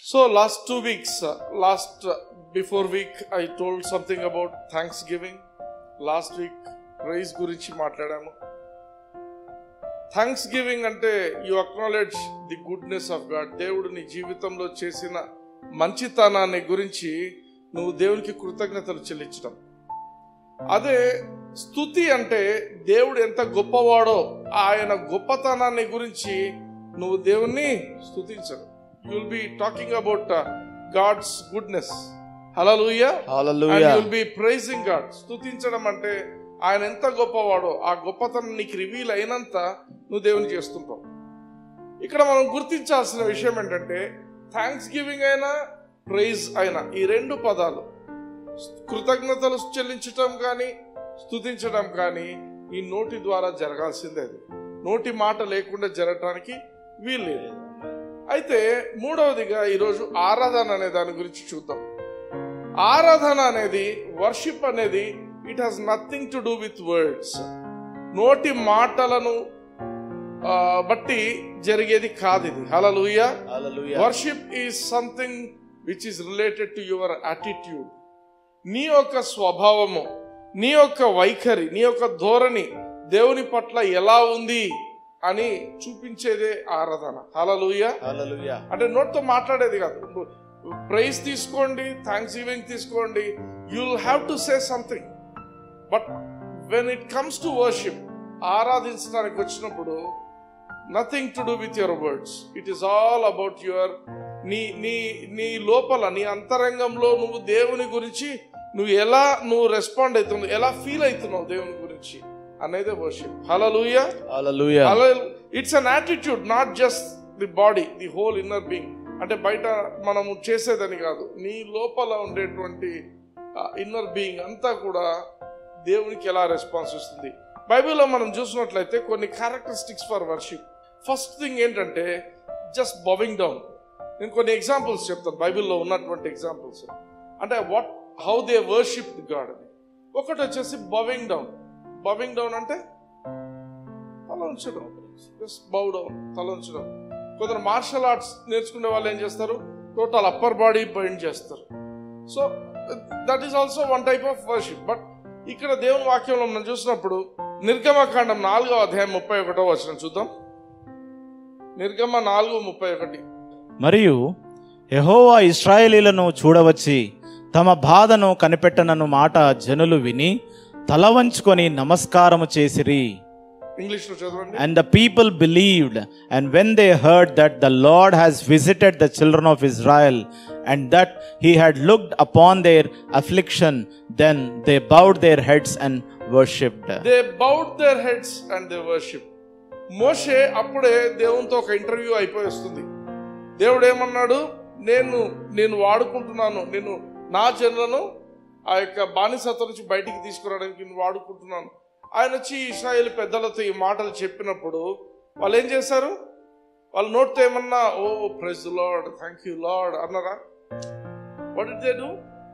So last two weeks, uh, last uh, before week, I told something about Thanksgiving. Last week, praise గురించి మాట్లాడాము thanks giving అంటే you acknowledge the goodness of God దేవుడు నీ జీవితంలో చేసిన మంచితనాన్ని గురించి నువ్వు దేవునికి కృతజ్ఞతలు చెల్లించడం అదే స్థుతి అంటే దేవుడు ఎంత గొప్పవాడో ఆయన గొప్పతనాన్ని గురించి నువ్వు దేవుణ్ణి స్థుతించడు you will be talking about God's goodness hallelujah and Hallelujah. Will be praising God స్థుతించడం అంటే ఆయన ఎంత గొప్పవాడో ఆ గొప్పతనం నీకు రివీల్ అయినంత నువ్వు దేవుని చేస్తుంటావు ఇక్కడ మనం గుర్తించాల్సిన విషయం ఏంటంటే థ్యాంక్స్ గివింగ్ అయినా ప్రైజ్ అయినా ఈ రెండు పదాలు కృతజ్ఞతలు చెల్లించటం కానీ స్థుతించడం కానీ ఈ నోటి ద్వారా జరగాల్సిందే అది నోటి మాట లేకుండా జరగటానికి వీల్లేదు అయితే మూడవదిగా ఈరోజు ఆరాధన అనే దాని గురించి చూద్దాం ఆరాధన అనేది వర్షిప్ అనేది it has nothing to do with words నోటి మాటలను ఆ, బట్టి జరిగేది కాదు ఇది హలలుయ Hallelujah. Worship is something which is related to your attitude నీ యొక్క స్వభావము నీ యొక్క వైఖరి నీ యొక్క ధోరణి దేవుని పట్ల ఎలా ఉంది అని చూపించేదే ఆరాధన హలలుయ Hallelujah. అంటే నోట్తో మాట్లాడేది కాదు ప్రైజ్ తీసుకోండి థ్యాంక్స్ గివింగ్ తీసుకోండి you will have to say something but when it comes to worship ఆరాధించడానికి వచ్చినప్పుడు nothing to do with your words it is all about your నీ నీ నీ లోపల నీ అంతరంగంలో నువ్వు దేవుని గురించి నువ్వు ఎలా నువ్వు రెస్పాండ్ అవుతున్నావు ఎలా ఫీల్ అవుతున్నావు దేవుని గురించి అనేది worship hallelujah Hallelujah. It's an attitude not just the body the whole inner being అంటే బయట మనము చేసేదని కాదు నీ లోపల ఉండేటువంటి ఇన్నర్ బీయింగ్ అంతా కూడా దేవునికి ఎలా రెస్పాన్స్ ఇస్తుంది బైబిల్లో మనం చూసినట్లయితే కొన్ని characteristics for worship first thing ఏంటంటే జస్ట్ బవింగ్ డౌన్ నేను కొన్ని ఎగ్జాంపుల్స్ చెప్తాను బైబిల్లో ఉన్నటువంటి ఎగ్జాంపుల్స్ అంటే what how they worship God అని ఒకటి వచ్చేసి బవింగ్ డౌన్ బవింగ్ డౌన్ అంటే తల ఉంచడం జస్ట్ బౌ డౌన్ తల ఉంచడం కొందరు మార్షల్ ఆర్ట్స్ నేర్చుకునే వాళ్ళు ఏం చేస్తారు టోటల్ అప్పర్ బాడీ బైండ్ చేస్తారు so that is also one type of worship but ఇక్కడ దేవుని వాక్యంలో మనం చూసినప్పుడు నిర్గమకాండం నాలుగో అధ్యాయం ముప్పై ఒకటో వచ్చిన చూద్దాం నిర్గమ నాలుగు ముప్పై ఒకటి మరియు యెహోవా ఇస్రాయేలీలను చూడవచ్చి తమ బాధను కనిపెట్టనను మాట జనులు విని తల వంచుకొని నమస్కారము చేసిరి ఇంగ్లీష్ లో చదవండి And the people believed, and when they heard that the Lord has visited the children of Israel, and that he had looked upon their affliction, then they bowed their heads and worshipped. They bowed their heads and they worship మోషే అప్పుడే దేవునితో ఒక interview అయిపోయి వస్తుంది దేవుడు ఏమన్నాడు నేను నేను వాడుకుంటున్నాను నేను నా జనులను ఆ యొక్క బానిసత్వం నుంచి బయటికి తీసుకురావడానికి నేను వాడుకుంటున్నాను ఆయన వచ్చి ఇస్రాయేల్ పెద్దలతో ఈ మాటలు చెప్పినప్పుడు వాళ్ళు ఏం చేశారు వాళ్ళ నోట్తో ఏమన్నా ఓ praise lord thank you lord అన్నారా వాట్ ఇట్ దే డూ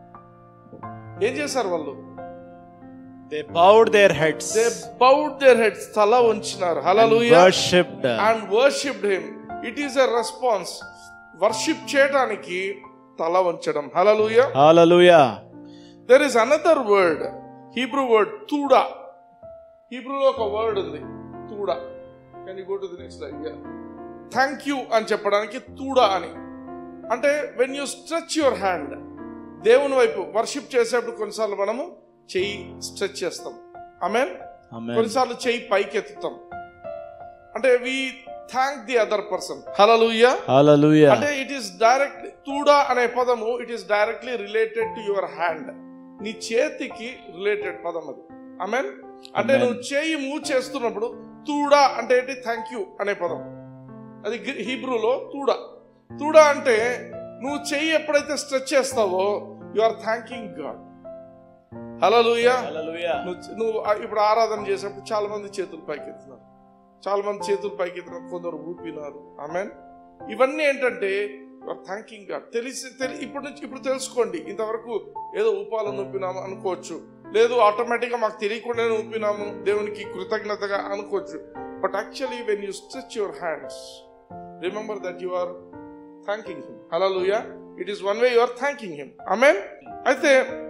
ఏం చేశారు వాళ్ళు They bowed their heads they bowed their heads తల ఉంచినారు and hallelujah worshipped. And worshipped him it is a response worship చేయడానికి తల వంచడం హల్లెలూయా Hallelujah. There is another word Hebrew word తూడా హీబ్రూలో ఒక word ఉంది తూడా can you go to the next line thank you అని చెప్పడానికి తూడా అని అంటే when you stretch your hand దేవుని వైపు వర్షిప్ చేసేటప్పుడు కొన్నిసార్లు మనము చెయ్యి స్ట్రెచ్ చేస్తాం ఆమెన్ Amen. కొన్నిసార్లు చెయ్యి పైకి ఎత్తుతాం అంటే we thank the other person hallelujah Hallelujah. అంటే ఇట్ ఈస్ డైరెక్ట్ తూడా అనే పదము it is directly related to your hand నీ చేతికి రిలేటెడ్ పదం అది మీన్ అంటే Amen. నువ్వు చేయి మూవ్ చేస్తున్నప్పుడు తూడా అంటే ఏంటి థ్యాంక్ యూ అనే పదం అది గ్రీ- హీబ్రూలో తూడా తూడా అంటే నువ్వు చెయ్యి ఎప్పుడైతే స్ట్రెచ్ చేస్తావో you are thanking God hallelujah Hallelujah. నువ్వు నువ్వు ఆ- ఇప్పుడు ఆరాధన చేసినప్పుడు చాలా మంది చేతులు పైకెత్తున్నారు చాలా మంది చేతులు పైకెత్తున్నారు కొందరు ఊపినారు ఆమె ఇవన్నీ ఏంటంటే థ్యాంకింగ్ గాడ్ తెలిసి తెలి ఇప్పుడు నుంచి ఇప్పుడు తెలుసుకోండి ఇంతవరకు ఏదో ఊపాలను ఊపినాము అనుకోవచ్చు లేదు ఆటోమేటిక్గా మాకు తెలియకుండానే ఊపినాము దేవునికి కృతజ్ఞతగా అనుకోవచ్చు but actually when you stretch your hands remember that you are thanking him hallelujah it is one way you are thanking him amen అయితే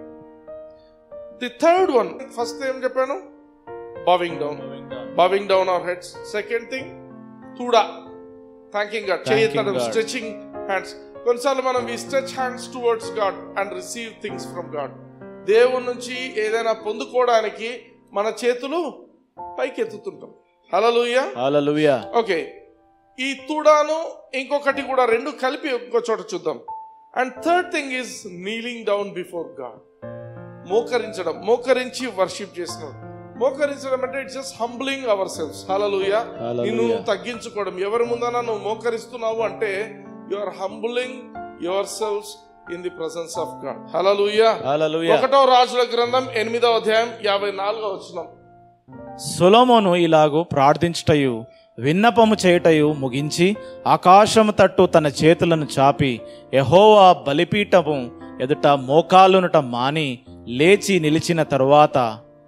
ది థర్డ్ వన్ ఫస్ట్ ఏం చెప్పాను bowing down bowing down our heads second thing తుడా thanking God Thanking చేయతడం God. Stretching hands కొన్నిసార్లు మనం we stretch hands towards God and receive things from God దేవుడి నుంచి ఏదైనా పొందుకోవడానికి మన చేతులు పైకి ఎత్తుతుంటాం హలలుయా Hallelujah. ఓకే ఈ తుడాను ఇంకొకటి కూడా రెండు కలిపి ఇంకో చోట చూద్దాం and third thing is kneeling down before God మోకరించడం మోకరించి వర్షిప్ చేసినాడు మోకరించడం అంటే it's just humbling ourselves hallelujah Hallelujah. నిన్ను తగ్గించుకోవడం ఎవరి ముందన నువ్వు మోకరిస్తున్నావు అంటే you are humbling yourselves in the presence of God hallelujah Hallelujah. ఒకటో రాజుల గ్రంథం ఎనిమిదో అధ్యాయం యాభై నాలుగో వచ్చినాం సొలొమోను ఇలాగు ప్రార్థించుటయు విన్నపము చేయుటయు ముగించి ఆకాశము తట్టు తన చేతులను చాపి యెహోవా బలిపీఠము ఎదుట మోకాలునుట మాని లేచి నిలిచిన తరువాత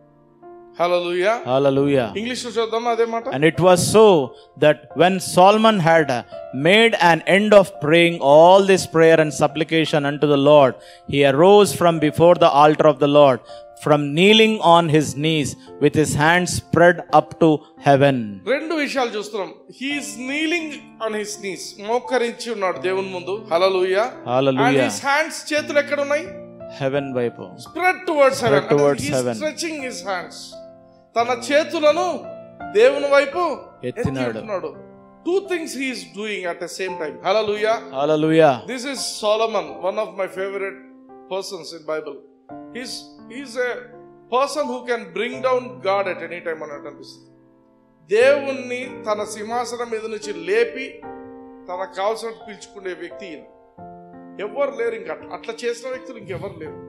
హలలుయ హల్లెలూయా ఇంగ్లీష్ లో చూద్దాం అదే మాట And it was so that when Solomon had made an end of praying all this prayer and supplication unto the Lord, he arose from before the altar of the Lord, from kneeling on his knees with his hands spread up to heaven. రెండు విషయాలు చూస్తున్నాం he's kneeling on his knees మోకరించి ఉన్నాడు దేవుని ముందు hallelujah and Hallelujah. His hands చేతులు ఎక్కడ ఉన్నాయి Heaven వైపు spread towards Spread towards heaven heaven. Stretching his hands తన చేతులను దేవుని వైపు ఎత్తినాడు. ఎత్తినాడు two things he's doing at the same time hallelujah Hallelujah. This is Solomon one of my favourite persons in Bible he's he's a person who can bring down God at any time అన్నట్టు అనిపిస్తుంది దేవుణ్ణి తన సింహాసనం మీద నుంచి లేపి తనకు కావాల్సినట్టు పిలుచుకునే వ్యక్తి ఈయన ఎవరు లేరు ఇంకా అట్లా- అట్లా చేసిన వ్యక్తులు ఇంకెవరు లేరు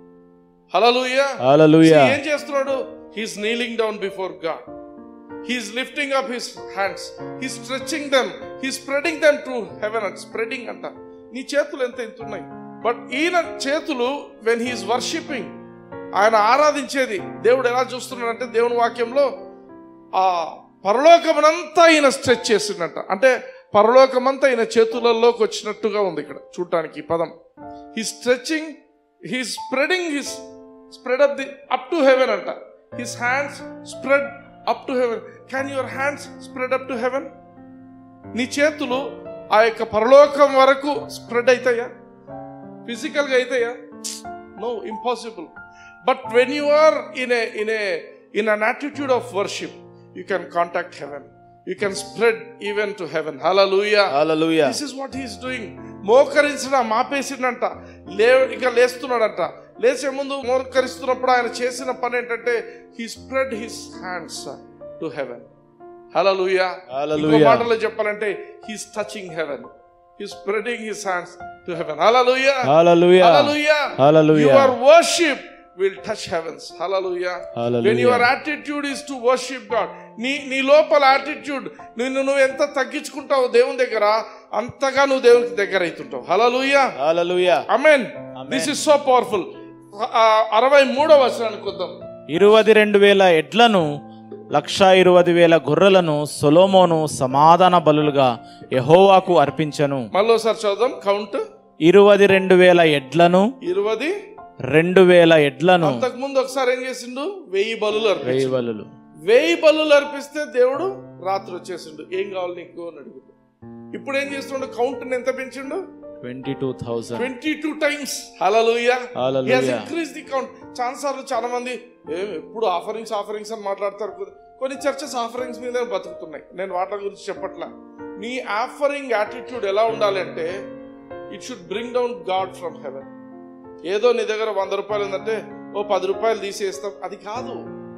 హలలుయ Hallelujah. ఏం చేస్తున్నాడు he's kneeling down before God he's lifting up his hands he stretching them he spreading them to heaven and spreading అంట నీ చేతులు ఎంత ఎంత ఉన్నాయి బట్ ఈయన చేతులు వెన్ హీస్ వర్షిపింగ్ ఆయన ఆరాధించేది దేవుడు ఎలా చూస్తున్నాడంటే దేవుని వాక్యంలో ఆ పరలోకమునంతా ఈయన స్ట్రెచ్ చేసిండట అంటే పరలోకమంతా ఈయన చేతులలోకి వచ్చినట్టుగా ఉంది ఇక్కడ చూడటానికి ఈ పదం he stretching he spreading his spread up the up to heaven అంట his hands spread up to heaven can your hands spread up to heaven నీ చేతులు ఆ యొక్క పరలోకం వరకు స్ప్రెడ్ అవుతాయా ఫిజికల్గా అవుతాయా no impossible but when you are in a in a in an attitude of worship you can contact heaven you can spread even to heaven hallelujah Hallelujah. This is what he's doing మోకరించడం మాపేసిండంట లే ఇక లేస్తున్నాడంట లేచే ముందు మోకరిస్తున్నప్పుడు ఆయన చేసిన పని ఏంటంటే he spread his hands to heaven hallelujah Hallelujah. మాటలో చెప్పాలంటే he's touching heaven he spreading his hands to heaven hallelujah Hallelujah. Hallelujah. Hallelujah. Your worship will touch heavens. Hallelujah. Hallelujah. When your attitude is to worship God. నీ నీ లోపల attitude నిన్ను నువ్వు ఎంత తగ్గించుకుంటావు దేవుని దగ్గర అంతగా నువ్వు దేవునికి దగ్గర అవుతుంటావు హలలుయా Hallelujah. Amen Amen. This is so powerful అరవై మూడవ వచనానికి వద్దాం ఇరువది రెండు వేల ఎడ్లను లక్ష ఇరువది వేల గొర్రెలను సొలోమోను సమాధాన బలులుగా యెహోవాకు అర్పించను మళ్ళీసారి చదుదాం కౌంట్ ఇరువది రెండు వేల ఎడ్లను ఇరవది రెండు వేల ఎడ్లను అంతకు ముందు ఒకసారి ఏం చేసిండు వెయ్యి బలులు వెయ్యి అర్పించిండు బలులు వెయ్యి బలులు అర్పిస్తే దేవుడు రాత్రి వచ్చేసిండు ఏం కావాలి నీకు అని అడుగుతాడు ఇప్పుడు ఏం చేస్తుండు కౌంట్ ఎంత పెంచిండు twenty two thousand twenty two times hallelujah Hallelujah. Increase the count చాలా సార్లు చాలా మంది ఏం ఎప్పుడు ఆఫరింగ్స్ ఆఫరింగ్స్ అని మాట్లాడతారు కొ- కొన్ని చర్చెస్ ఆఫరింగ్స్ మీద బతుకుతున్నాయి నేను వాటి గురించి చెప్పట్లా నీ ఆఫరింగ్ యాటిట్యూడ్ ఎలా ఉండాలంటే it should bring down God from heaven ఏదో నీ దగ్గర వంద రూపాయలు ఉందంటే ఓ పది రూపాయలు తీసేస్తాం అది కాదు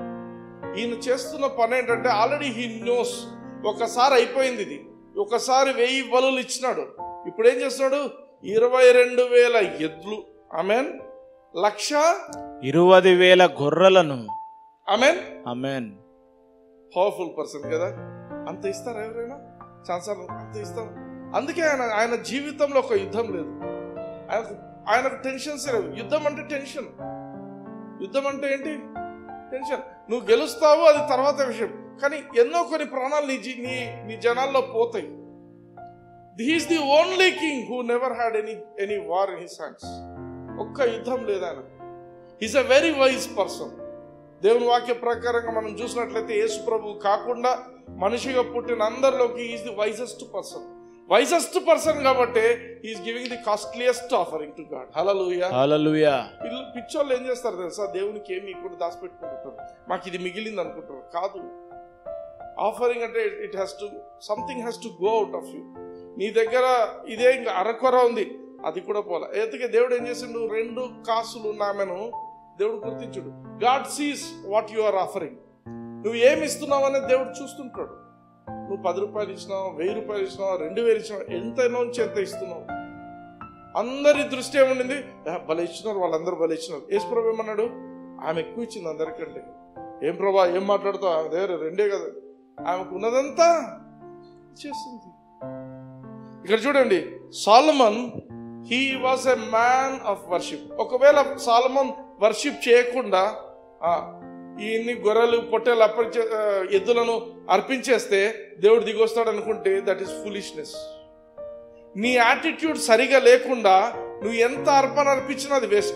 ఈయన చేస్తున్న పని ఏంటంటే ఆల్రెడీ హీ నోస్ ఒకసారి అయిపోయింది ఇది ఒకసారి వెయ్యి బలులు ఇచ్చినాడు ఇప్పుడు ఏం చేస్తున్నాడు ఇరవై రెండు వేల ఎద్లు ఆమెన్ లక్ష ఇరువది వేల గొర్రెలను ఆమెన్ అమెన్ పవర్ఫుల్ పర్సన్ కదా అంత ఇస్తారా ఎవరైనా ఛాన్సర్ అంత ఇస్తారు అందుకే ఆయన ఆయన జీవితంలో ఒక యుద్ధం లేదు ఆయనకు ఆయనకు టెన్షన్స్ లేవు యుద్ధం అంటే టెన్షన్ యుద్ధం అంటే ఏంటి టెన్షన్ నువ్వు గెలుస్తావు అది తర్వాత విషయం కానీ ఎన్నో కొన్ని ప్రాణాలు నీ జీ- నీ నీ జనాల్లో పోతాయి he's the only king who never had any any war in his hands ఒక్క యుద్ధం లేదు ఆయన is a very wise person దేవుని వాక్య ప్రకారంగా మనం చూసినట్లయితే యేసు ప్రభు కాకుండా మనిషిగా పుట్టిన అందరిలోకి is the wisest person wisest person కాబట్టి is giving the costliest offering to God hallelujah Hallelujah. పిల్ల పిచ్చోళ్ళు ఏం చేస్తారు తెలుసా దేవునికి ఏమి ఇప్పుడు దాచిపెట్టుకుంటుంటారు మాకు ఇది మిగిలింది అనుకుంటారు కాదు ఆఫరింగ్ అంటే it has to something has to go out of you నీ దగ్గర ఇదే ఇంకా అరకొర ఉంది అది కూడా పోలే ఎందుకే దేవుడు ఏం చేసిండు రెండు కాసులు ఉన్నామెను దేవుడు గుర్తించుడు God sees what you are offering నువ్వు ఏమి ఇస్తున్నావు అనేది దేవుడు చూస్తుంటాడు నువ్వు పది రూపాయలు ఇచ్చినావు వెయ్యి రూపాయలు ఇచ్చినావు రెండు వేలు ఇచ్చినావు ఎంత నుంచి ఎంత ఇస్తున్నావు అందరి దృష్టి ఏముండింది "ఆ, భలే ఇచ్చినారు వాళ్ళందరూ భలే ఇచ్చినారు యేసుప్రభు ఏమన్నాడు ఆమె ఎక్కువ ఇచ్చింది అందరికంటే ఏం ప్రభా ఏం మాట్లాడుతావు ఆమె దగ్గర రెండే కదా ఆమెకు ఉన్నదంతా చేస్తుంది ఇక్కడ చూడండి Solomon he was a man of worship ఒకవేళ సాలమన్ వర్షిప్ చేయకుండా ఆ, ఈయన్ని గొర్రెలు పొట్టేలు అర్పించే ఆ, ఎద్దులను అర్పించేస్తే దేవుడు దిగొస్తాడు అనుకుంటే దట్ ఈస్ ఫులిష్నెస్ నీ యాటిట్యూడ్ సరిగా లేకుండా నువ్వు ఎంత అర్పణ అర్పించినా అది వేస్ట్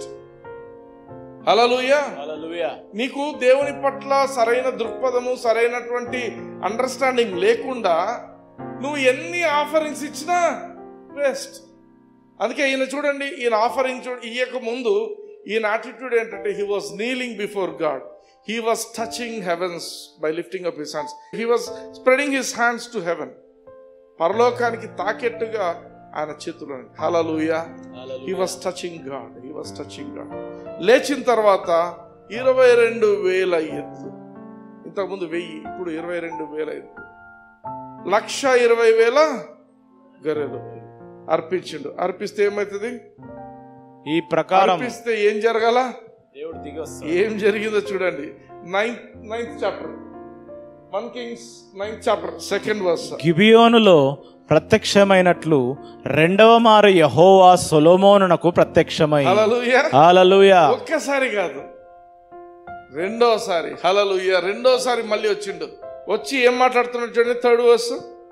హలలుయా Hallelujah. నీకు దేవుని పట్ల సరైన దృక్పథము సరైనటువంటి అండర్స్టాండింగ్ లేకుండా నువ్వు ఎన్ని ఆఫరింగ్స్ ఇచ్చినా వేస్ట్ అందుకే ఈయన చూడండి ఈయన ఆఫరింగ్ చూ ఇయ్యక ముందు ఈయన యాటిట్యూడ్ ఏంటంటే he was kneeling before God he was touching heavens by lifting up his hands he was spreading his hands to heaven పరలోకానికి తాకెట్టుగా ఆయన చేతులు hallelujah he was touching God he was touching God లేచిన తర్వాత ఇరవై రెండు వేల ఎద్దు ఇంతకుముందు వెయ్యి ఇప్పుడు ఇరవై రెండు వేల ఎద్దు లక్ష ఇరవై వేల గొర్రెలు అర్పించిండు అర్పిస్తే ఏమవుతుంది ఈ ప్రకారం అర్పిస్తే ఏం జరగాల దేవుడు దిగి వస్తాడు. ఏం జరిగిందో చూడండి ninth ninth chapter one kings ninth chapter second verse గిబియోనులో ప్రత్యక్షమైనట్లు రెండవ మారు యహోవా సొలొమోనునకు ప్రత్యక్షమై హలలుయా హల్లెలూయా ఒక్కసారి కాదు రెండోసారి హలలుయ్య రెండోసారి మళ్ళీ వచ్చిండు వచ్చి ఏం మాట్లాడుతున్నాడు చూడండి థర్డ్ వర్స్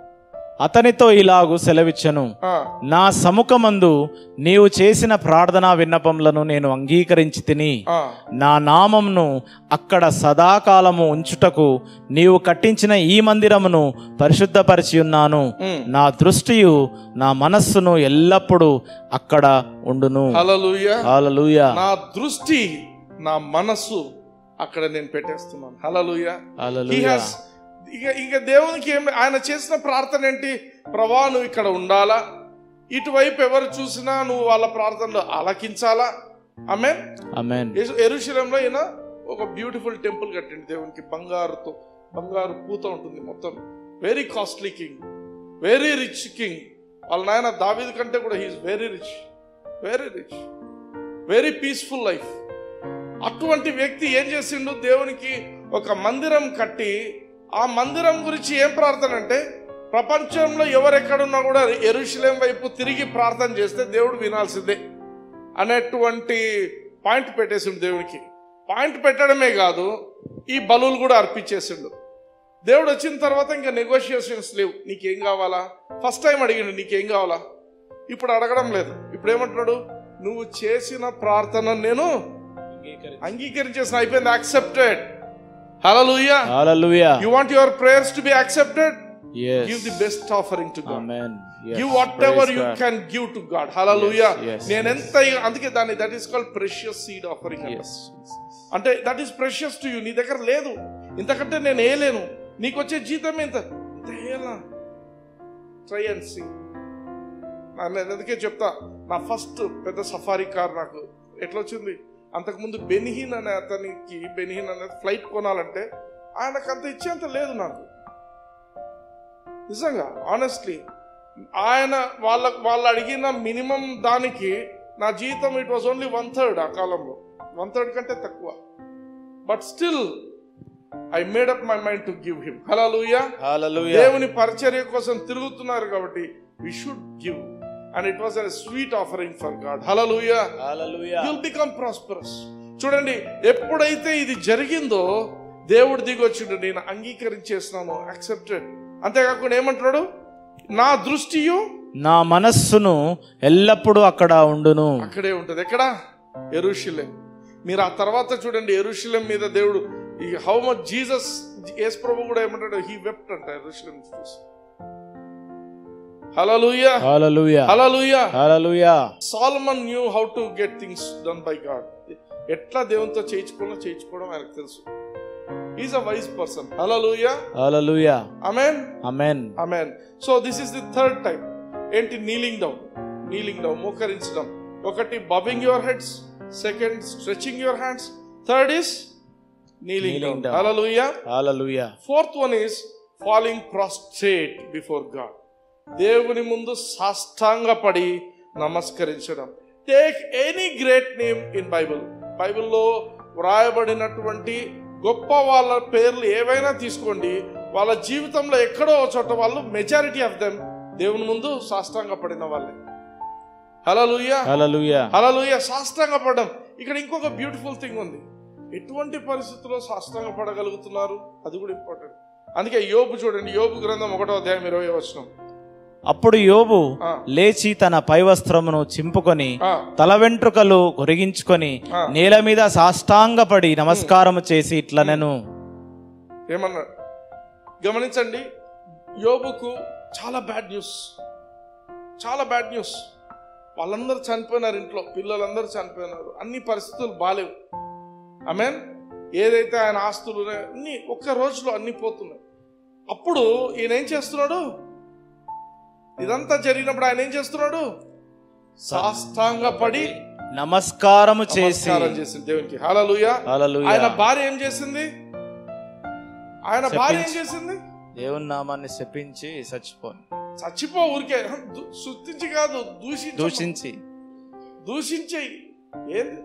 అతనితో ఇలాగు సెలవిచ్చను నా సముఖమందు నీవు చేసిన ప్రార్థనా విన్నపములను నేను అంగీకరించి తిని నా నామంను అక్కడ సదాకాలము ఉంచుటకు నీవు కట్టించిన ఈ మందిరమును పరిశుద్ధపరిచి ఉన్నాను నా దృష్టియు నా మనస్సును ఎల్లప్పుడూ అక్కడ ఉండును హలలుయ్య హల్లెలూయా నా దృష్టి నా మనస్సు అక్కడ నేను పెట్టేస్తున్నాను హలలుయ్య He హల్లెలూయా has- ఇక ఇక దేవునికి ఏం ఆయన చేసిన ప్రార్థన ఏంటి ప్రభా నువ్వు ఇక్కడ ఉండాలా ఇటువైపు ఎవరు చూసినా నువ్వు వాళ్ళ ప్రార్థనలు ఆలకించాలా ఆమె ఆమేన్ ఎరుశలంలో ఈయన ఒక బ్యూటిఫుల్ టెంపుల్ కట్టింది దేవునికి బంగారుతో బంగారు పూత ఉంటుంది మొత్తం very costly king very rich king వాళ్ళ నాయన దావీదు కంటే కూడా he's very rich very rich very peaceful life అటువంటి వ్యక్తి ఏం చేసిండు దేవునికి ఒక మందిరం కట్టి ఆ మందిరం గురించి ఏం ప్రార్థన అంటే ప్రపంచంలో ఎవరెక్కడున్నా కూడా ఎరుశలేం వైపు తిరిగి ప్రార్థన చేస్తే దేవుడు వినాల్సిందే అనేటువంటి పాయింట్ పెట్టేసిండు దేవునికి పాయింట్ పెట్టడమే కాదు ఈ బలులు కూడా అర్పించేసిండు దేవుడు వచ్చిన తర్వాత ఇంకా నెగోషియేషన్స్ లేవు నీకేం కావాలా ఫస్ట్ టైం అడిగిండు నీకేం కావాలా ఇప్పుడు అడగడం లేదు ఇప్పుడు ఏమంటున్నాడు నువ్వు చేసిన ప్రార్థన నేను అంగీకరించేసిన అయిపోయింది accepted hallelujah hallelujah you want your prayers to be accepted yes give the best offering to God amen yes give whatever Praise you God. Can give to God hallelujah Yes, yes, నేను ఎంత అందుకే దాన్ని that is called precious seed offering yes అంటే that is precious to you నీ దగ్గర లేదు ఇంతకంటే నేను వేయలేను నీకు వచ్చే జీతం ఎంత ఇంత వేయాలా ట్రై అండ్ సీ నేను అందుకే చెప్తా నా ఫస్ట్ పెద్ద సఫారీ కార్ నాకు ఎట్లా వచ్చింది అంతకుముందు బెనిహిన్ అనే అతనికి బెనిహిన్ అనే ఫ్లైట్ కొనాలంటే ఆయనకు అంత ఇచ్చేంత లేదు నాకు నిజంగా ఆనెస్ట్లీ ఆయన వాళ్ళ వాళ్ళు అడిగిన మినిమం దానికి నా జీతం it was only one third ఆ కాలంలో వన్ థర్డ్ కంటే తక్కువ but still I made up my mind to give him hallelujah hallelujah దేవుని పరిచర్య కోసం తిరుగుతున్నారు కాబట్టి we should give and it was a sweet offering for God hallelujah hallelujah will become prosperous చూడండి ఎప్పుడైతే ఇది జరిగిందో దేవుడు దిగొచ్చిండు నేను అంగీకరించేస్తున్నాను యాక్సెప్టెడ్ అంతేకాకుండా ఏమంటున్నాడు నా దృష్టియు నా మనస్సును ఎల్లప్పుడూ అక్కడ ఉండును అక్కడే ఉంటుంది ఎక్కడ ఎరుషులేం మీరు ఆ తర్వాత చూడండి ఎరుషులేం మీద దేవుడు ఈ హౌ మచ్ జీసస్ యేసు ప్రభు కూడా ఏమంటాడు హీ వెప్ట్ అంట ఎరుషులేం చూసి hallelujah hallelujah hallelujah hallelujah Solomon knew how to get things done by God ఎట్లా దేవునితో చేయించుకోవడం చేయించుకోవడం ఆయనకు తెలుసు is a wise person hallelujah hallelujah amen amen amen so this is the third time ఏంటి నీలింగ్ డౌన్ నీలింగ్ డౌన్ మోకరించడం ఒకటి bowing your heads second stretching your hands third is kneeling Kneeling down down. Hallelujah hallelujah fourth one is falling prostrate before God దేవుని ముందు సాష్టాంగపడి నమస్కరించడం take any great name in Bible బైబిల్లో వ్రాయబడినటువంటి గొప్ప వాళ్ళ పేర్లు ఏవైనా తీసుకోండి వాళ్ళ జీవితంలో ఎక్కడో ఒక చోట వాళ్ళు మెజారిటీ ఆఫ్ దెమ్ దేవుని ముందు సాష్టాంగపడిన వాళ్ళే హలలుయ హల్లెలూయా హలలుయ సాష్టాంగపడడం ఇక్కడ ఇంకొక బ్యూటిఫుల్ థింగ్ ఉంది ఎటువంటి పరిస్థితుల్లో సాష్టాంగ పడగలుగుతున్నారు అది కూడా ఇంపార్టెంట్ అందుకే యోబు చూడండి యోబు గ్రంథం ఒకటో అధ్యాయం ఇరవై వచనం అప్పుడు యోబు ఆ. లేచి తన పైవస్త్రమును చింపుకొని ఆ, తల వెంట్రుకలు కొరిగించుకొని ఆ. నేల మీద సాష్టాంగపడి నమస్కారము చేసి ఇట్లనెను ఏమన్నాడు గమనించండి యోబుకు చాలా బ్యాడ్ న్యూస్ చాలా బ్యాడ్ న్యూస్ వాళ్ళందరూ చనిపోయినారు ఇంట్లో పిల్లలందరూ చనిపోయినారు అన్ని పరిస్థితులు బాలేవు మీన్ ఏదైతే ఆయన ఆస్తులు ఉన్నాయో అన్ని ఒక్క రోజులో అన్ని పోతున్నాయి అప్పుడు ఈయన ఏం చేస్తున్నాడు ఇదంతా జరిగినప్పుడు ఆయన ఏం చేస్తున్నాడు సాష్టాంగపడి నమస్కారము చేసి నమస్కారం చేసింది దేవునికి హల్లెలూయా హల్లెలూయా ఆయన భార్య ఏం చేసింది ఆయన భార్య ఏం చెప్పించి- చేసింది దేవుని నామాన్ని శపించి చచ్చిపోను చచ్చిపో ఊరికే దు- శుద్ధించి కాదు దూషించి దూషించి దూషించేయి ఏంది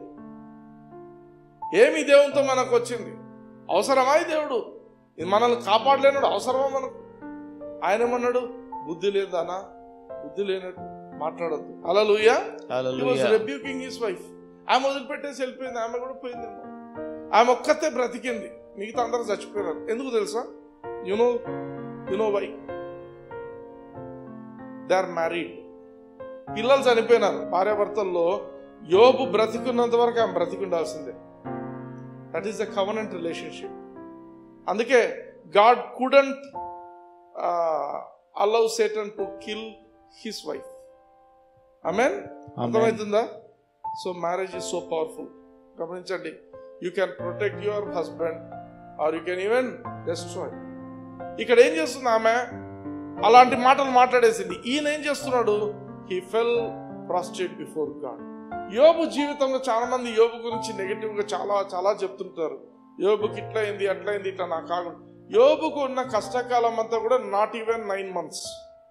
ఏమి దేవునితో మనకు వచ్చింది అవసరమా ఈ దేవుడు ఇది మనల్ని కాపాడలేనాడు అవసరమా మనకు ఆయన ఏమన్నాడు బుద్ధి లేదానా బుద్ధి లేనట్టు మాట్లాడద్దు అలా లూయా హల్లెలూయా రెబ్యూకింగ్ హిస్ వైఫ్ ఆమె వదిలిపెట్టేసి వెళ్ళిపోయింది ఆమె కూడా పోయిందేమో ఆమె ఒక్కతే బ్రతికింది మిగతా అందరూ చచ్చిపోయినారు ఎందుకు తెలుసా you know you know why they are married పిల్లలు చనిపోయినారు భార్యాభర్తల్లో యోబు బ్రతికున్నంత వరకు ఆమె బ్రతికి ఉండాల్సిందే that is the covenant relationship అందుకే God couldn't allow Satan to kill his wife amen అర్థమవుతుందా so marriage is so powerful గమనించండి you can protect your husband or you can even destroy ఇక్కడ ఏం చేస్తుంది ఆమె అలాంటి మాటలు మాట్లాడేసింది ఈయన ఏం చేస్తున్నాడు he fell prostrate before God యోబు జీవితంలో చాలా మంది యోబు గురించి నెగిటివ్ గా చాలా చాలా చెప్తుంటారు యోబుకి ఇట్లా అయింది అట్లా అయింది ఇట్లా నాకు కాదు యోబుకు ఉన్న కష్టకాలం అంతా కూడా నాట్ ఈవెన్ నైన్ మంత్స్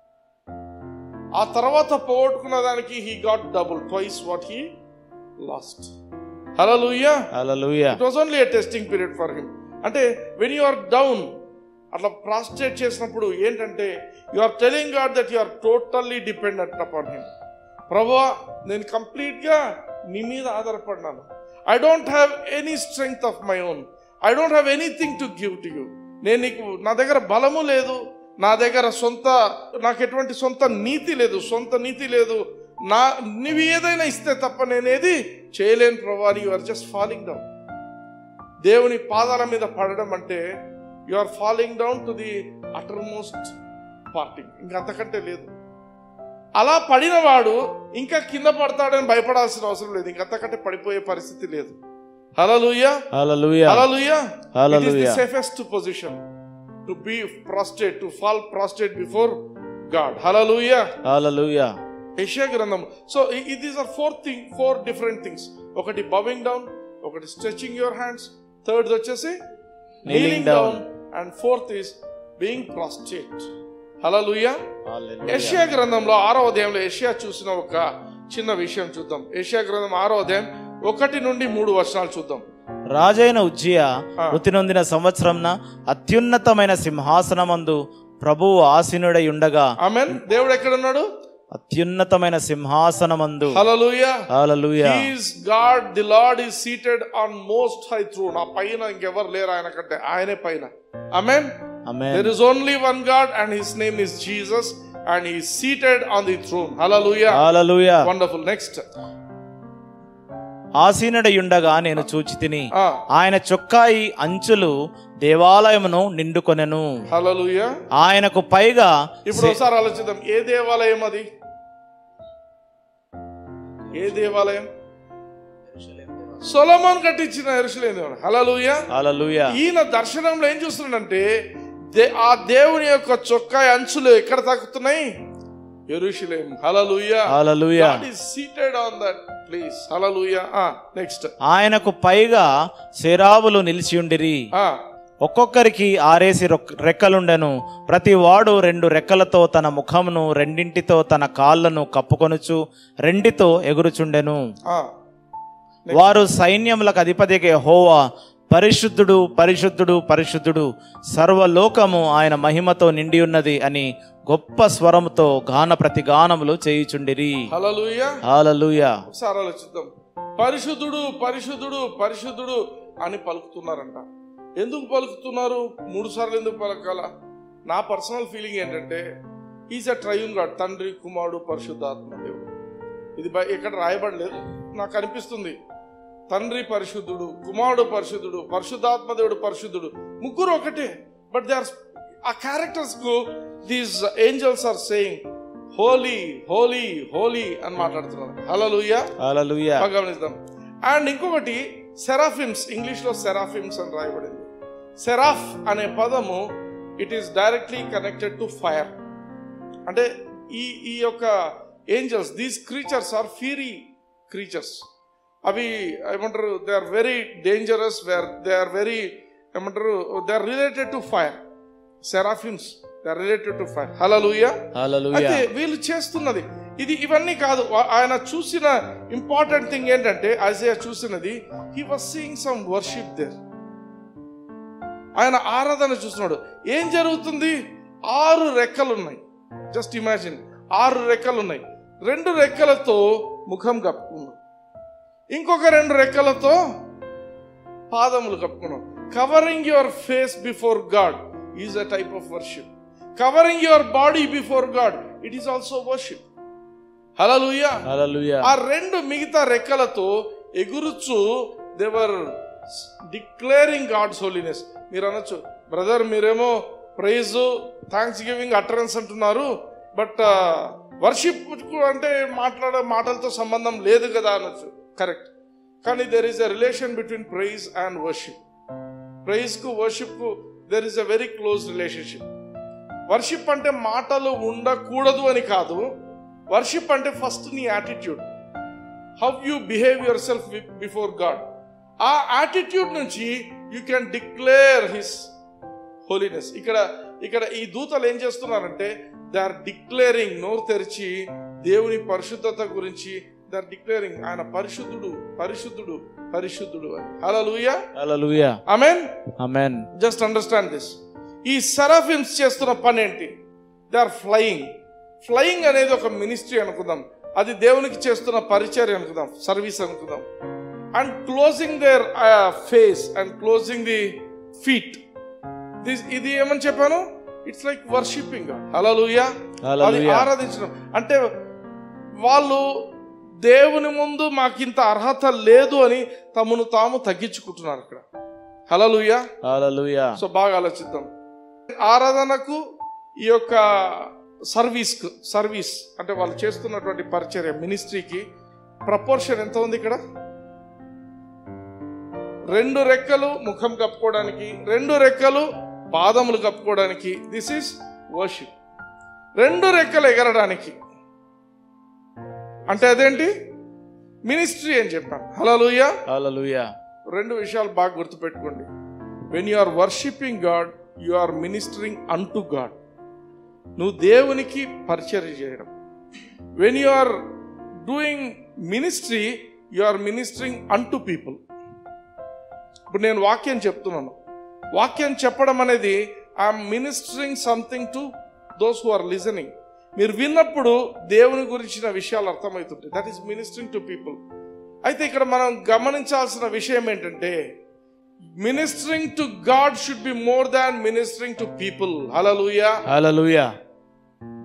ఆ తర్వాత పోగొట్టుకున్న దానికి he got double twice what he lost hallelujah hallelujah it was only a testing period for him అంటే వెన్ యు ఆర్ డౌన్ అట్లా ప్రాస్ట్రేట్ చేసినప్పుడు ఏంటంటే you are telling God that you are totally dependent upon him ప్రభువా నేను కంప్లీట్గా నీ మీద ఆధారపడినాను I don't have any strength of my own I don't have anything to give to you నేను నీకు నా దగ్గర బలము లేదు నా దగ్గర సొంత నాకు ఎటువంటి సొంత నీతి లేదు సొంత నీతి లేదు నా నువ్వు ఏదైనా ఇస్తే తప్ప నేనేది చేయలేను ప్రభా you are just falling down దేవుని పాదాల మీద పడడం అంటే you are falling down to the uttermost parting ఇంకా అంతకంటే లేదు అలా పడినవాడు ఇంకా కింద పడతాడని భయపడాల్సిన అవసరం లేదు ఇంకా అంతకంటే పడిపోయే పరిస్థితి లేదు hallelujah hallelujah hallelujah Hallelujah. Safest position to be prostrate to fall prostrate before God hallelujah hallelujah యెషయా గ్రంథం సో ఇది is are four thing four different things ఒకటి బవింగ్ డౌన్ ఒకటి స్ట్రెచింగ్ యువర్ హ్యాండ్స్ థర్డ్ వచ్చేసి Kneeling kneeling down. Down and fourth is being prostrate hallelujah hallelujah యెషయా గ్రంథంలో ఆరో అధ్యాయంలో యెషయా చూసిన ఒక చిన్న విషయం చూద్దాం యెషయా గ్రంథం ఆరో అధ్యాయం ఒకటి నుండి మూడు వర్షాలు చూద్దాం రాజైన ఉజ్జియా ఆ. మృతి నొందిన సంవత్సరంన అత్యున్నతమైన సింహాసనమందు ప్రభువు ఆసీనుడై ఉండగా ఆమెన్ దేవుడు ఎక్కడ ఉన్నాడు అత్యున్నతమైన సింహాసనమందు hallelujah hallelujah is God the Lord is seated on most high throne ఆ పైన ఇంకెవరు లేరు ఆయన కంటే ఆయనే పైన amen amen There is only one God, and His name is Jesus, and he is seated on the throne. Hallelujah. Hallelujah Wonderful. Next. ఆసీనుడయుండగా నేను చూచి తిని Ah, ఆయన చొక్కాయి అంచులు దేవాలయమును నిండుకొనెను hallelujah. ఆయనకు పైగా ఇప్పుడు ఒకసారి ఆలోచిద్దాం ఏ దేవాలయం అది ఏ దేవాలయం సొలమోన్ కట్టించిన ఎరుసలేం దేవాలయం హల్లెలూయా హల్లెలూయా ఈయన దర్శనంలో ఏం చూస్తున్నాడంటే దే- ఆ దేవుని యొక్క చొక్కా అంచులు ఎక్కడ తాకుతున్నాయి ఎరుషలేం hallelujah hallelujah God is seated on that place hallelujah next ఆయనకు పైగా శరాబులు నిలిచియుండిరి ఒక్కొక్కరికి ఆరేసి రొక్- రెక్కలుండెను ప్రతి వాడు రెండు రెక్కలతో తన ముఖమును రెండింటితో తన కాళ్ళను కప్పుకొనుచు రెండితో ఎగురుచుండెను వారు సైన్యములకు అధిపతికి హోవా పరిశుద్ధుడు పరిశుద్ధుడు పరిశుద్ధుడు సర్వలోకము ఆయన మహిమతో నిండి ఉన్నది అని గొప్ప స్వరముతో గాన ప్రతిగానములు చేయుచుండిరి హలలుయా హాలలుయా ఒకసారి ఆలోచిద్దాం పరిశుద్ధుడు పరిశుద్ధుడు పరిశుద్ధుడు అని పలుకుతున్నారంట ఎందుకు పలుకుతున్నారు మూడు సార్లు ఎందుకు పలకాల నా పర్సనల్ ఫీలింగ్ ఏంటంటే ఈజ్ అ ట్రయూన్ గాడ్ తండ్రి కుమారుడు పరిశుద్ధాత్మ దేవుడు ఇది బై- ఇక్కడ రాయబడలేదు నాకు అనిపిస్తుంది తండ్రి పరిశుద్ధుడు కుమారుడు పరిశుద్ధుడు పరిశుద్ధాత్మ దేవుడు పరిశుద్ధుడు ముగ్గురు ఒకటే బట్ దే ఆర్ ఆ క్యారెక్టర్స్ కు these angels are saying holy holy holy అని మాట్లాడుతున్నారు హలలుయా హాలలుయా బాగా గమనిద్దాం అండ్ ఇంకొకటి సెరాఫిమ్స్ ఇంగ్లీష్ లో సెరాఫిమ్స్ అని రాయబడింది సెరాఫ్ అనే పదము it is directly connected to fire అంటే ఈ ఈ యొక్క angels these creatures are fiery creatures అవి ఏమంటారు they are very dangerous where they are very ఏమంటారు they are related to fire seraphims they are related to fire hallelujah hallelujah అయితే వీళ్ళు చేస్తున్నది ఇది ఇవన్నీ కాదు ఆ- ఆయన చూసిన ఇంపార్టెంట్ థింగ్ ఏంటంటే ఐజయా చూసినది he was seeing some worship there ఆయన ఆరాధన చూస్తున్నాడు ఏం జరుగుతుంది ఆరు రెక్కలు ఉన్నాయి జస్ట్ ఇమాజిన్ ఆరు రెక్కలు ఉన్నాయి రెండు రెక్కలతో ముఖం కప్పుకున్నాడు ఇంకొక రెండు రెక్కలతో పాదములు కప్పుకున్నాం covering your face before God is a type of worship covering your body before God it is also worship hallelujah hallelujah ఆ రెండు మిగతా రెక్కలతో ఎగురుచు దేవర్ డిక్లేరింగ్ గాడ్స్ హోలీనెస్ మీరు అనొచ్చు బ్రదర్ మీరేమో ప్రైజ్ థ్యాంక్స్ గివింగ్ అటరెన్స్ అంటున్నారు బట్ వర్షిప్ అంటే మాట్లాడే మాటలతో సంబంధం లేదు కదా అనొచ్చు కరెక్ట్ కానీ there is a relation between praise and worship praise కు వర్షిప్ కు there is a very close relationship worship అంటే మాటలు ఉండకూడదు అని కాదు వర్షిప్ అంటే ఫస్ట్ నీ attitude how you behave yourself before God ఆ యాటిట్యూడ్ నుంచి you can declare his holiness ఇక్కడ ఇక్కడ ఈ దూతలు ఏం చేస్తున్నారంటే దే ఆర్ డిక్లేరింగ్ నోరు తెరిచి దేవుని పరిశుద్ధత గురించి దే ఆర్ డిక్లేరింగ్ ఆయన పరిశుద్ధుడు పరిశుద్ధుడు పరిశుద్ధుడు అని hallelujah hallelujah amen amen just understand this ఈ సెరాఫిమ్స్ చేస్తున్న పని ఏంటి దే ఆర్ ఫ్లయింగ్ ఫ్లయింగ్ అనేది ఒక మినిస్ట్రీ అనుకుందాం అది దేవునికి చేస్తున్న పరిచర్య అనుకుందాం సర్వీస్ అనుకుందాం and closing their face and closing the feet this ఇది ఏమని చెప్పాను ఇట్స్ లైక్ వర్షిపింగ్ హలలుయా అది Hallelujah. ఆరాధించడం అంటే వాళ్ళు దేవుని ముందు మాకింత అర్హత లేదు అని తమను తాము తగ్గించుకుంటున్నారు ఇక్కడ హలలుయా హాలలుయా సో బాగా ఆలోచిద్దాం ఆరాధనకు ఈ యొక్క సర్వీస్ సర్వీస్ అంటే వాళ్ళు చేస్తున్నటువంటి పరిచర్య మినిస్ట్రీకి ప్రపోర్షన్ ఎంత ఉంది ఇక్కడ రెండు రెక్కలు ముఖం కప్పుకోవడానికి రెండు రెక్కలు పాదములు కప్పుకోవడానికి దిస్ ఈస్ వర్షిప్ రెండు రెక్కలు ఎగరడానికి అంటే అదేంటి మినిస్ట్రీ అని చెప్పాను హలోయా హాలలుయా రెండు విషయాలు బాగా గుర్తుపెట్టుకోండి when you are worshipping God you are ministering unto God నువ్వు దేవునికి పరిచర్య చేయడం when you are doing ministry you are ministering unto people ఇప్పుడు నేను వాక్యం చెప్తున్నాను వాక్యం చెప్పడం అనేది I'm ministering something to those who are listening మీరు విన్నప్పుడు దేవుని గురించిన విషయాలు అర్థమవుతుంటాయి that is ministering to people అయితే ఇక్కడ మనం గమనించాల్సిన విషయం ఏంటంటే ministering to God should be more than ministering to people hallelujah hallelujah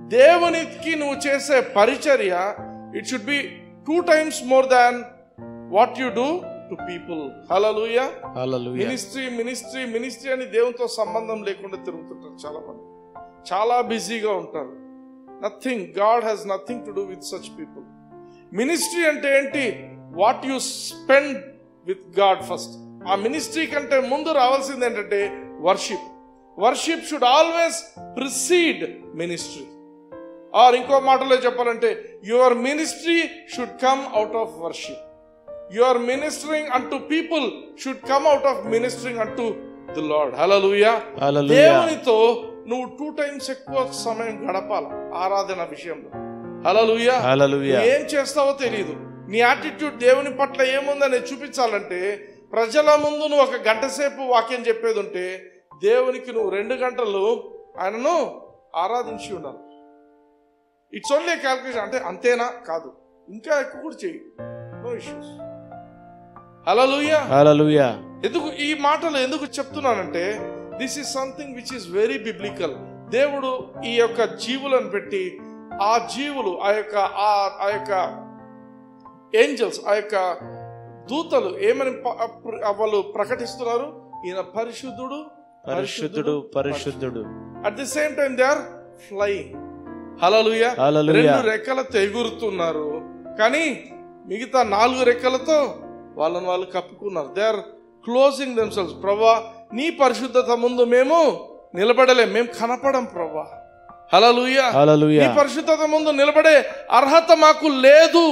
దేవునికి నువ్వు చేసే పరిచర్య it should be two times more than what you do to people hallelujah Hallelujah. Ministry ministry ministry అని దేవునితో సంబంధం లేకుండా తిరుగుతుంటారు చాలా మంది చాలా బిజీగా ఉంటారు nothing God has nothing to do with such people ministry అంటే ఏంటి what you spend with God first ఆ మినిస్ట్రీ కంటే ముందు రావాల్సింది ఏంటంటే worship worship should always precede ministry or ఇంకో మాటలో చెప్పాలంటే your ministry should come out of worship your ministering unto people should come out of ministering unto the Lord hallelujah Hallelujah. దేవునితో నువ్వు టూ టైమ్స్ ఎక్కువ సమయం గడపాల ఆరాధన విషయంలో హలలుయా Hallelujah. నువ్వు ఏం చేస్తావో తెలియదు నీ యాటిట్యూడ్ దేవుని పట్ల ఏముందని చూపించాలంటే ప్రజల ముందు నువ్వు ఒక గంట సేపు వాక్యం చెప్పేది ఉంటే దేవునికి నువ్వు రెండు గంటలు ఆయనను ఆరాధించి ఉండాలి ఇట్స్ ఓన్లీ క్యాల్కులేషన్ అంటే అంతేనా కాదు ఇంకా ఎక్కువ కూడా చెయ్యి నో ఇష్యూస్ హలలుయా Hallelujah. ఎందుకు ఈ మాటలు ఎందుకు చెప్తున్నానంటే this is something which is very biblical దేవుడు ఈ యొక్క జీవులను పెట్టి ఆ జీవులు ఆ యొక్క ఆ ఆ యొక్క ఏంజల్స్ ఆ యొక్క దూతలు ఏమని ప- ప్ర- వాళ్ళు ప్రకటిస్తున్నారు ఈయన పరిశుద్ధుడు పరిశుద్ధుడు పరిశుద్ధుడు at the same time they are flying hallelujah Hallelujah. రెండు రెక్కలతో ఎగురుతున్నారు కానీ మిగతా నాలుగు రెక్కలతో వాళ్ళని వాళ్ళు కప్పుకున్నారు దే ఆర్ క్లోజింగ్ దెమ్సెల్స్ ప్రభా నీ పరిశుద్ధత ముందు మేము నిలబడలేం మేము కనపడం ప్రభా హలలుయ నీ Hallelujah. పరిశుద్ధత ముందు నిలబడే అర్హత మాకు లేదు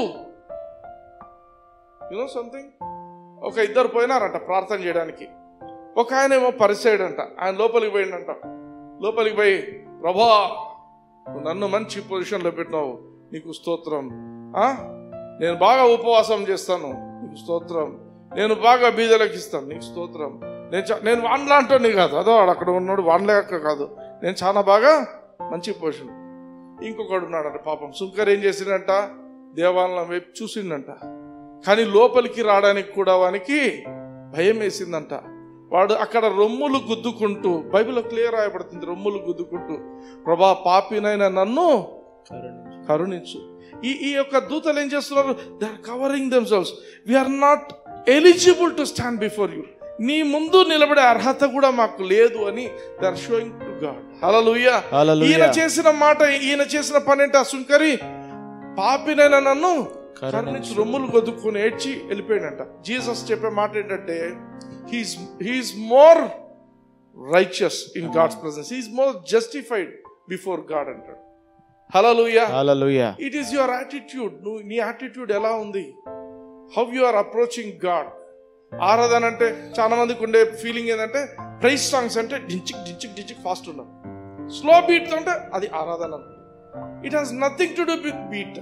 యునో సంథింగ్ ఒక ఇద్దరు పోయినారంట ప్రార్థన చేయడానికి ఒక ఆయన ఏమో పరిసేయడంట ఆయన లోపలికి పోయిండంట లోపలికి పోయి ప్రభా నువ్వు నన్ను మంచి పొజిషన్లో పెట్టినావు నీకు స్తోత్రం ఆ? నేను బాగా ఉపవాసం చేస్తాను నీకు స్తోత్రం నేను బాగా బీదలకు ఇస్తాను నీకు స్తోత్రం నేను చా- నేను వాన్లాంటోని కాదు అదో వాడు అక్కడ ఉన్నాడు వాన్లేక కాదు నేను చాలా బాగా మంచి పొజిషన్ ఇంకొకడు ఉన్నాడంట పాపం సుంకర్ ఏం చేసిండంట దేవాలయం వైపు చూసిండంట కానీ లోపలికి రావడానికి కూడా వానికి భయం వేసిందంట వాడు అక్కడ రొమ్ములు గుద్దుకుంటూ బైబిల్లో క్లియర్ రాయబడుతుంది రొమ్ములు గుద్దుకుంటూ ప్రభా పాపినైనా నన్ను కరుణించు ఈ ఈ యొక్క దూతలు ఏం చేస్తున్నారు they are covering themselves we are not eligible to stand before you నీ ముందు నిలబడే అర్హత కూడా మాకు లేదు అని they are showing to God hallelujah Hallelujah. ఈయన చేసిన మాట ఈయన చేసిన పని ఏంటి ఆ సుంకరి పాపినైనా నన్ను కరుణించు. కరుణించి రొమ్ములు గొద్దుకుని ఏడ్చి వెళ్ళిపోయాడంట జీసస్ చెప్పే మాట ఏంటంటే he's he's more righteous in God's presence he's more justified before God అంటాడు హలలుయా Hallelujah. It is your attitude నువ్వు నీ యాటిట్యూడ్ ఎలా ఉంది how you are approaching God ఆరాధన అంటే చాలా మందికి ఉండే ఫీలింగ్ ఏంటంటే ప్రైస్ సాంగ్స్ అంటే డించిక్ డించిక్ డించిక్ ఫాస్ట్ ఉన్నాం స్లో బీట్ అంటే అది ఆరాధన it has nothing to do with beat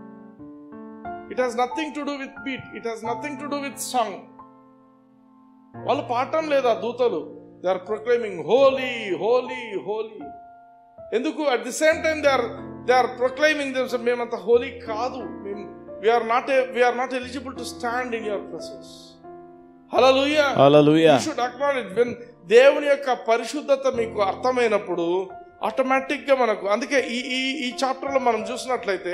it has nothing to do with beat it has nothing to do with song వాళ్ళు పాడటం లేదా దూతలు they are proclaiming holy holy holy ఎందుకు at the same time they are they are proclaiming them మేమంత holy కాదు మేము we are not we are not eligible to stand in your presence hallelujah Hallelujah. Should acknowledge when దేవుని యొక్క పరిశుద్ధత మీకు అర్థమైనప్పుడు automatic గా మనకు అందుకే ఈ ఈ ఈ చాప్టర్ లో మనం చూసినట్లయితే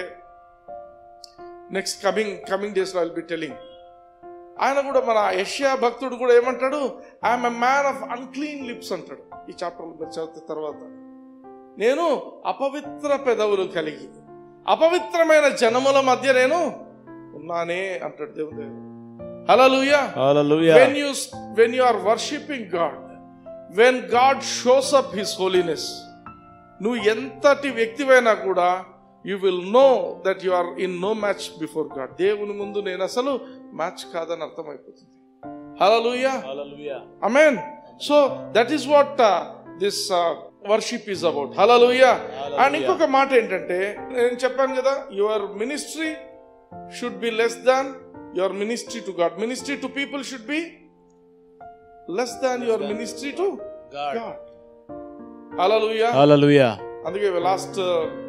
నెక్స్ట్ కమింగ్ కమింగ్ డేస్ లో విల్ బి టెలింగ్ ఆయన కూడా మన యష్యా భక్తుడు కూడా ఏమంటాడు I'm a man of unclean lips అంటాడు ఈ చాప్టర్ మీరు చదివిన తర్వాత నేను అపవిత్ర పెదవులు కలిగి అపవిత్రమైన జనముల మధ్య నేను ఉన్నానే అంటాడు దేవుడు హల్లెలూయా Hallelujah. when you when you are worshiping god when god shows up his holiness నువ్వు ఎంతటి వ్యక్తివైనా కూడా you will know that you are in no match before God దేవుని ముందు నేను అసలు మ్యాచ్ కాదని అర్థమైపోతుంది హల్లెలూయా Hallelujah. Amen so that is what this worship is about hallelujah and ఇంకొక మాట ఏంటంటే నేను చెప్పాను కదా your ministry should be less than your ministry to God ministry to people should be less than your ministry to God. God hallelujah Hallelujah. అందుకే last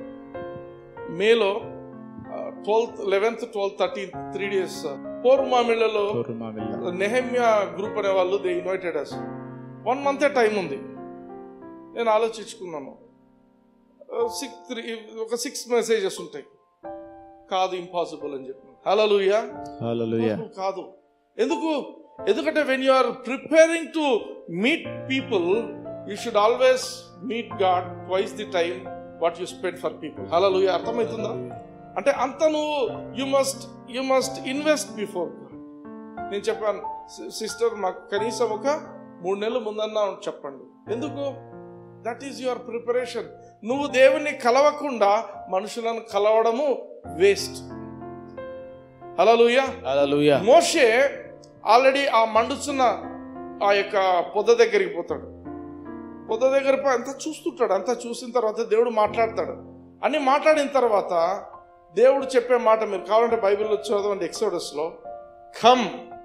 మేలో twelfth eleventh twelfth thirteenth three days పోర్మామిళ్లలో Kurumavilla. నెహమ్యా group అనే వాళ్ళు they invited us one మంతే time ఉంది నేను ఆలోచించుకున్నాను సిక్స్ త్రీ ఒక సిక్స్ మెసేజెస్ ఉంటాయి కాదు ఇంపాసిబుల్ అని చెప్పి హలలుయా Hallelujah. కాదు ఎందుకు ఎందుకంటే when you are preparing to meet people you should always meet God twice the time what you spend for people hallelujah అర్థమవుతుందా అంటే అంత నువ్వు you must you must invest before నేను చెప్పాను సిస్టర్ మాకు కనీసం ఒక మూడు నెలల ముందన్నా చెప్పండి ఎందుకు దట్ ఈస్ యువర్ ప్రిపరేషన్ నువ్వు దేవుణ్ణి కలవకుండా మనుషులను కలవడము వేస్ట్ హలలుయా Hallelujah. మోషే ఆల్రెడీ ఆ మండుచున్న ఆ యొక్క పొద దగ్గరికి పోతాడు పొద దగ్గర పోయి అంతా చూస్తుంటాడు అంతా చూసిన తర్వాత దేవుడు మాట్లాడతాడు అన్ని మాట్లాడిన తర్వాత దేవుడు చెప్పే మాట మీరు కావాలంటే బైబిల్లో చదవండి ఎక్సోడస్లో కమ్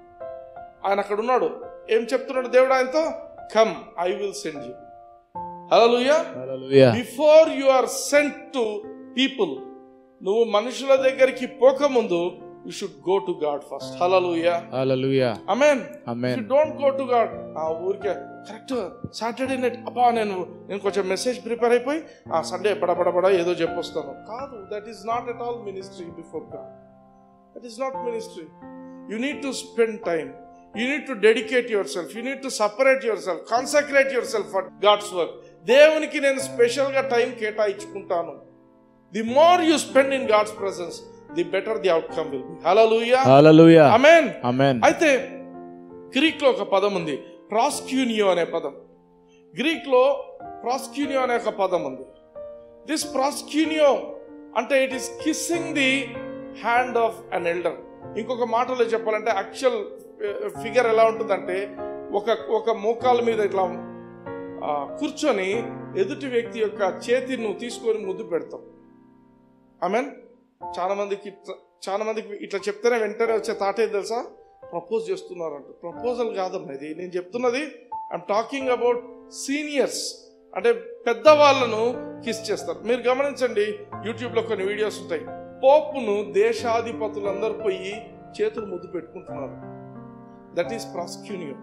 ఆయన అక్కడ ఉన్నాడు ఏం చెప్తున్నాడు దేవుడు ఆయనతో come I will send you hallelujah Hallelujah. Before you are sent to people నువ్వు మనుషుల దగ్గరికి పోకముందు you should go to God first hallelujah Hallelujah. Amen Amen. You don't go to God ఆ ఊరికే కరెక్ట్ సాటర్డే నైట్ అబ్బా నేను నేను కొంచెం మెసేజ్ ప్రిపేర్ అయిపోయి ఆ సండే బడబడబడ ఏదో చెప్పొస్తాను కాదు that is not at all ministry before God that is not ministry you need to spend time you need to dedicate yourself you need to separate yourself consecrate yourself for God's work దేవునికి నేను స్పెషల్గా time కేటాయించుకుంటాను the more you spend in God's presence the better the outcome will be hallelujah Hallelujah. Amen Amen. అయితే Greek లో ఒక పదం ఉంది ప్రాస్క్యూనియో అనే పదం గ్రీక్ లో ప్రాస్క్యూనియో అనే ఒక పదం ఉంది దిస్ ప్రాస్క్యూనియో అంటే it is kissing the hand of an elder ఇంకొక మాటలో చెప్పాలంటే యాక్చువల్ ఫిగర్ ఎలా ఉంటుందంటే ఒక ఒక మోకాల మీద ఇట్లా ఆ, కూర్చొని ఎదుటి వ్యక్తి యొక్క చేతిని నువ్వు తీసుకొని ముద్దు పెడతావు మీన్ చాలా మందికి ఇట్లా- చాలా మందికి ఇట్లా చెప్తేనే వెంటనే వచ్చే తాట ఏం తెలుసా ప్రపోజ్ చేస్తున్నారంట ప్రపోజల్ కాదమ్మా ఇది నేను చెప్తున్నది ఐఎమ్ టాకింగ్ అబౌట్ సీనియర్స్ అంటే పెద్దవాళ్ళను కిస్ చేస్తారు మీరు గమనించండి యూట్యూబ్లో కొన్ని వీడియోస్ ఉంటాయి పోపును దేశాధిపతులందరూ పోయి చేతులు ముద్దు పెట్టుకుంటున్నారు దట్ ఈస్ ప్రాస్క్యూనియో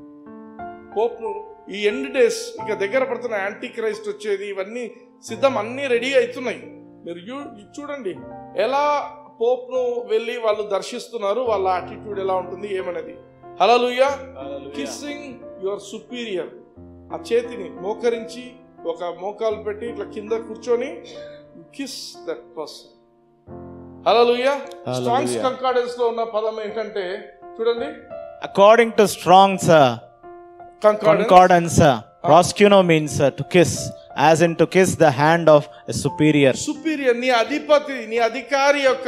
పోప్ను ఈ ఎండ్ డేస్ ఇక దగ్గర పడుతున్న యాంటీ క్రైస్ట్ వచ్చేది ఇవన్నీ సిద్ధం అన్నీ రెడీ అవుతున్నాయి మీరు యూ- చూడండి ఎలా పోప్ను వెళ్ళి వాళ్ళు దర్శిస్తున్నారు వాళ్ళ యాటిట్యూడ్ ఎలా ఉంటుంది ఏమనేది హలలుయా కిస్సింగ్ యువర్ సుపీరియర్ ఆ చేతిని మోకరించి ఒక మోకాలు పెట్టి ఇట్లా కింద కూర్చొని kiss that person hallelujah Strong's Hallelujah. Concordance లో ఉన్న పదం ఏంటంటే చూడండి According to Strong's uh, concordance concordance, uh, proscuno means uh, to kiss, as in to kiss the hand of a superior. Superior నీ అధిపతి నీ అధికారి యొక్క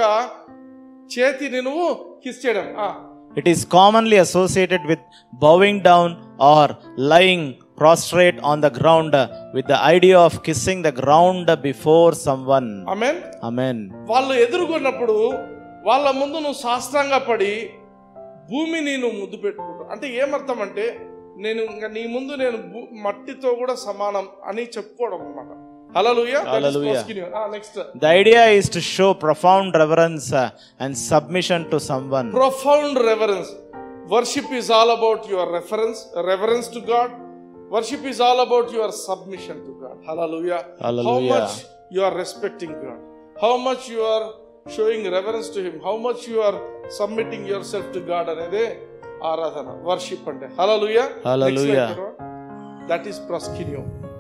చేతిని నువ్వు కిస్ చేయడం ఆ, It is commonly associated with bowing down or lying prostrate on the ground uh, with the idea of kissing the ground before someone. Amen Amen. వాళ్ళు ఎదుర్కొన్నప్పుడు వాళ్ళ ముందు నువ్వు శాస్త్రంగా పడి భూమిని నువ్వు ముద్దు పెట్టుకుంటావు అంటే ఏమర్థం అంటే నేను ఇంకా నీ ముందు నేను భూ- మట్టితో కూడా సమానం అని చెప్పుకోవడం అనమాట హలలుయా Hallelujah. Next The idea is to show profound reverence uh, and submission to someone. Profound reverence worship is all about your reference reference to God worship is all about your submission to God hallelujah how Hallelujah. Much you are respecting God how much you are showing reference to him how much you are submitting your self to God అనేదే ఆరాధన worship అంటే హలలుయా Hallelujah. That is ప్రస్కినియో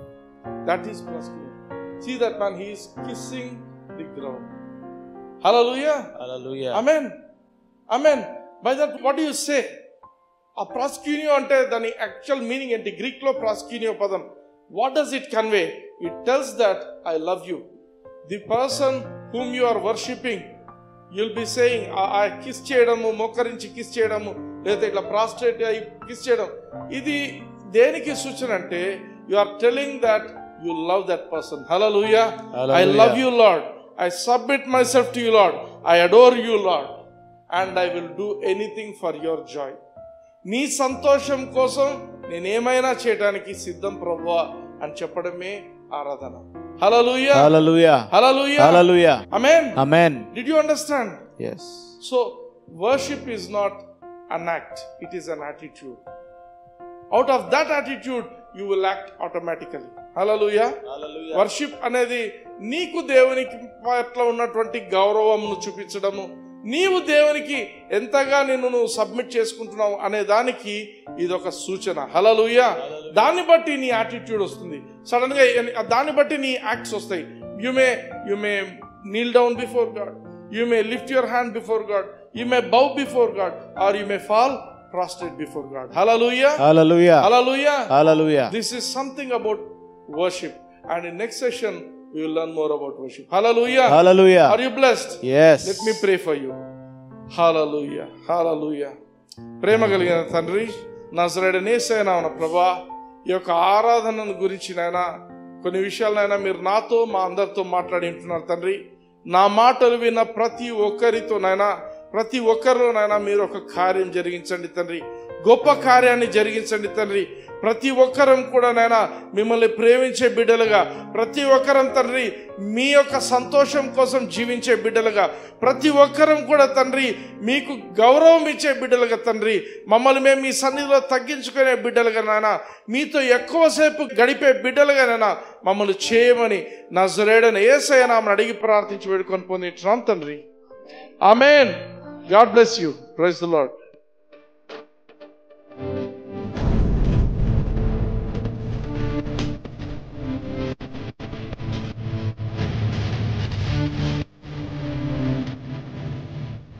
that is ప్రస్కినియో see that man he's kissing the ground hallelujah Hallelujah. Amen amen by that what you say ఆ ప్రాస్క్యూనియో అంటే దాని actual meaning ఏంటి Greek లో ప్రాస్క్యూనియో పదం what does it convey it tells that I love you the person whom you are worshipping you'll be saying a kiss చేయడము మోకరించి కిస్ చేయడము లేదా ఇట్లా ప్రాస్ట్రేట్ అయి కిస్ చేయడం ఇది దేనికి సూచన అంటే you are telling that you love that person hallelujah I Hallelujah. Love you Lord I submit myself to you Lord I adore you Lord and I will do anything for your joy నీ సంతోషం కోసం నేనేమైనా చేయడానికి సిద్ధం ప్రభువా అని చెప్పడమే ఆరాధన హలలుయా Hallelujah. Hallelujah Hallelujah. Amen Amen. Did you understand Yes. So worship is not an act it is an attitude out of that attitude you will act automatically hallelujah worship అనేది నీకు దేవునికి పట్ల ఉన్నటువంటి గౌరవంను చూపించడము నీవు దేవునికి ఎంతగా నిన్ను నువ్వు సబ్మిట్ చేసుకుంటున్నావు అనే దానికి ఇది ఒక సూచన హలలుయ దాన్ని బట్టి నీ యాటిట్యూడ్ వస్తుంది సడన్ గా ఎన్- దాన్ని బట్టి నీ యాక్ట్స్ వస్తాయి you may you may Neel down before God you may lift your hand before God you may bow before God are you may fall prostrate before God hallelujah Hallelujah. Hallelujah Hallelujah. This is something about worship. And in next session, we will learn more about worship. Hallelujah. Are Hallelujah. you blessed? Yes. Let me pray for you. Hallelujah. Hallelujah. ప్రేమ కలిగిన తండ్రి నజరడనేసైనా ప్రభా ఈ యొక్క ఆరాధనను గురించి నాయన కొన్ని విషయాలనైనా మీరు నాతో మా అందరితో మాట్లాడి ఉంటున్నారు తండ్రి నా మాటలు విన్న ప్రతి ఒక్కరితో నాయనా ప్రతి ఒక్కరిలోనైనా మీరు ఒక కార్యం జరిగించండి తండ్రి గొప్ప కార్యాన్ని జరిగించండి తండ్రి ప్రతి ఒక్కరం కూడా నాయన మిమ్మల్ని ప్రేమించే బిడ్డలుగా ప్రతి ఒక్కరం తండ్రి మీ యొక్క సంతోషం కోసం జీవించే బిడ్డలుగా ప్రతి ఒక్కరం కూడా తండ్రి మీకు గౌరవం ఇచ్చే బిడ్డలుగా తండ్రి మమ్మల్ని మేము మీ సన్నిధిలో తగ్గించుకునే బిడ్డలుగా నాయన మీతో ఎక్కువసేపు గడిపే బిడ్డలుగా నాయన మమ్మల్ని చేయమని నా జరేడని ఏసైనా అడిగి ప్రార్థించి వేడుకొని పొందింటున్నాం తండ్రి amen God bless you praise the lord